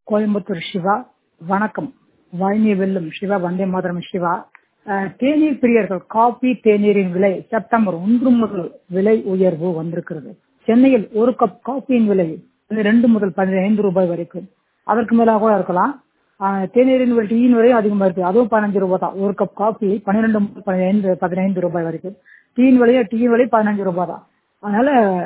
கோயம்புத்தூர் சிவா வணக்கம் வாய்மை வெல்லும் சிவா வந்தே மாதரம் சிவா அஹ், தேநீர் பிரியர்கள் காபி தேநீரின் விலை செப்டம்பர் ஒன்று முதல் விலை உயர்வு வந்திருக்கிறது சென்னையில் ஒரு கப் காபியின் விலை ரெண்டு முதல் பதினைந்து ரூபாய் வரைக்கும் அதற்கு மேலாக கூட இருக்கலாம் அஹ், தேநீரின் விலை டீயின் விலை அதிகமா இருக்கு அதுவும் பதினஞ்சு ரூபாய் தான் ஒரு கப் காபி பன்னிரெண்டு முதல் பதினைந்து பதினைந்து ரூபாய் வரைக்கும் டீயின் விலையே டீயின் விலை பதினஞ்சு ரூபாய் தான் அதனால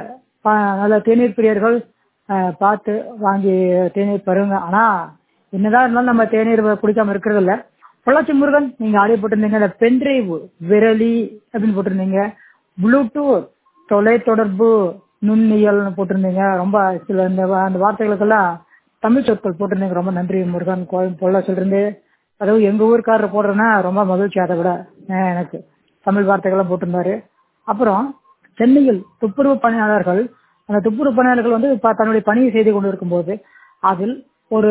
ப- நல்ல தேநீர் பிரியர்கள் அஹ், பார்த்து வாங்கி தேநீர் பருங்க ஆனா என்னதான் இருந்தாலும் நம்ம தேநீர் குடிக்காம இருக்கிறது இல்ல பொள்ளாச்சி முருகன் நீங்க ஆடியோ போட்டிருந்தீங்க அந்த பென்டிரைவ் விரலி அப்படின்னு போட்டிருந்தீங்க ப்ளூடூத் தொலை தொடர்பு நுண்ணியல்னு போட்டிருந்தீங்க ரொம்ப சில இந்த வா- அந்த வார்த்தைகளுக்கெல்லாம் தமிழ் சொற்கள் போட்டிருந்தீங்க ரொம்ப நன்றி முருகன் கோயம் பொள்ளாச்சில இருந்து அதாவது எங்க ஊருக்காரர் போடுறேன்னா ரொம்ப மகிழ்ச்சி அதை விட அஹ் எனக்கு தமிழ் வார்த்தைகள்லாம் போட்டிருந்தாரு அப்புறம் சென்னையில் துப்புரவு பணியாளர்கள் அந்த துப்புரவு பணியாளர்கள் வந்து இப்ப தன்னுடைய பணியை செய்து கொண்டிருக்கும் போது அதில் ஒரு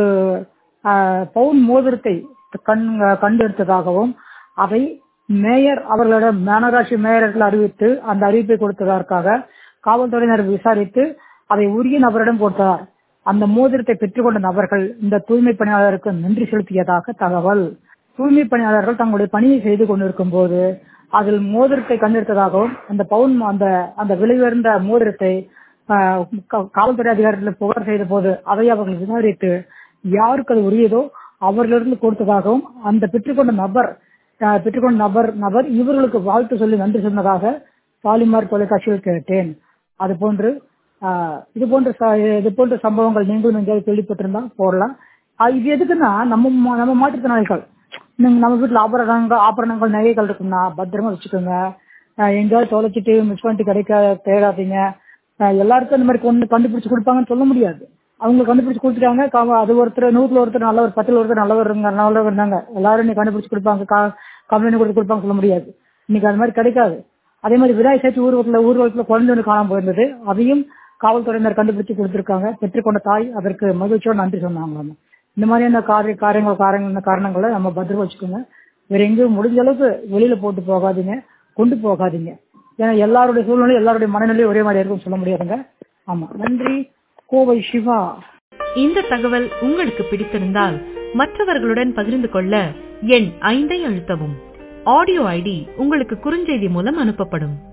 ஆஹ், பவுன் மோதிரத்தை கண் கண்டெடுத்ததாகவும் அதை மேயர் அவர்களிடம் மாநகராட்சி மேயர்கள் அறிவித்து அந்த அறிவிப்பை கொடுத்ததற்காக காவல்துறையினர் விசாரித்து அதை உரிய நபரிடம் கொடுத்தார் அந்த மோதிரத்தை பெற்றுக்கொண்ட நபர்கள் இந்த தூய்மை பணியாளருக்கு நன்றி செலுத்தியதாக தகவல் தூய்மை பணியாளர்கள் தங்களுடைய பணியை செய்து கொண்டிருக்கும் போது அதில் மோதிரத்தை கண்டெடுத்ததாகவும் அந்த பவுன் அந்த அந்த விலை உயர்ந்த மோதிரத்தை ஆஹ், கா- காவல்துறை அதிகாரிகள் புகார் செய்த போது அதை அவர்கள் விசாரித்து யாருக்கு அது உரியதோ அவர்களிருந்து கொடுத்ததாகவும் அந்த பெற்றுக்கொண்ட நபர் ஆஹ், பெற்றுக்கொண்ட நபர் நபர் இவர்களுக்கு வாழ்த்து சொல்லி நன்றி சொன்னதாக பாலிமார் தொலைக்காட்சியில் கேட்டேன் அது போன்று ஆஹ், இது போன்ற ச- இது போன்ற சம்பவங்கள் நீங்களும் எங்கேயாவது கேள்விப்பட்டிருந்தா போடலாம் ஆஹ், இது எதுக்குன்னா நம்ம மா- நம்ம மாற்றுத்திறனாளிகள் நீங்க நம்ம வீட்டுல ஆபரணங்கள் ஆபரணங்கள் நகைகள் இருக்குன்னா பத்திரமா வச்சுக்கோங்க ஆஹ், எங்கேயாவது தொலைச்சிட்டு மிஸ் பண்ணிட்டு கிடைக்க தேடாதீங்க ஆஹ், எல்லாருக்கும் இந்த மாதிரி கொண்டு கண்டுபிடிச்சு கொடுப்பாங்கன்னு சொல்ல முடியாது அவங்க கண்டுபிடிச்சு கொடுத்துட்டாங்க கா- அது ஒருத்தர் நூத்துல ஒருத்தர் நல்லவர் பத்துல ஒருத்தர் நல்லவர் இருந்தாங்க நல்லவர் இருந்தாங்க எல்லாரும் நீ கண்டுபிடிச்சு கொடுப்பாங்க கம்பெனி கொடுத்து கொடுப்பாங்க சொல்ல முடியாது இன்னைக்கு அது மாதிரி கிடைக்காது அதே மாதிரி விதாய் சேர்த்து ஊர்வலத்துல ஊர்வலத்துல குழந்தை ஒன்று காணாம போயிருந்தது அதையும் காவல்துறையினர் கண்டுபிடிச்சு கொடுத்திருக்காங்க பெற்றுக்கொண்ட தாய் அதற்கு மகிழ்ச்சியோட நன்றி சொன்னாங்க இந்த மாதிரியான காரிய காரியங்கள் காரணங்கள் காரணங்களை நம்ம பத்திரமா வச்சுக்கோங்க வேற எங்கேயும் முடிஞ்ச அளவுக்கு வெளியில போட்டு போகாதீங்க கொண்டு போகாதீங்க ஏன்னா எல்லாருடைய சூழ்நிலை எல்லாருடைய மனநிலையும் ஒரே மாதிரி இருக்கும்னு சொல்ல முடியாதுங்க ஆமா நன்றி கோவை சிவா இந்த தகவல் உங்களுக்கு பிடித்திருந்தால் மற்றவர்களுடன் பகிர்ந்து கொள்ள எண் ஐந்தை அழுத்தவும் ஆடியோ ஐடி உங்களுக்கு குறுஞ்செய்தி மூலம் அனுப்பப்படும்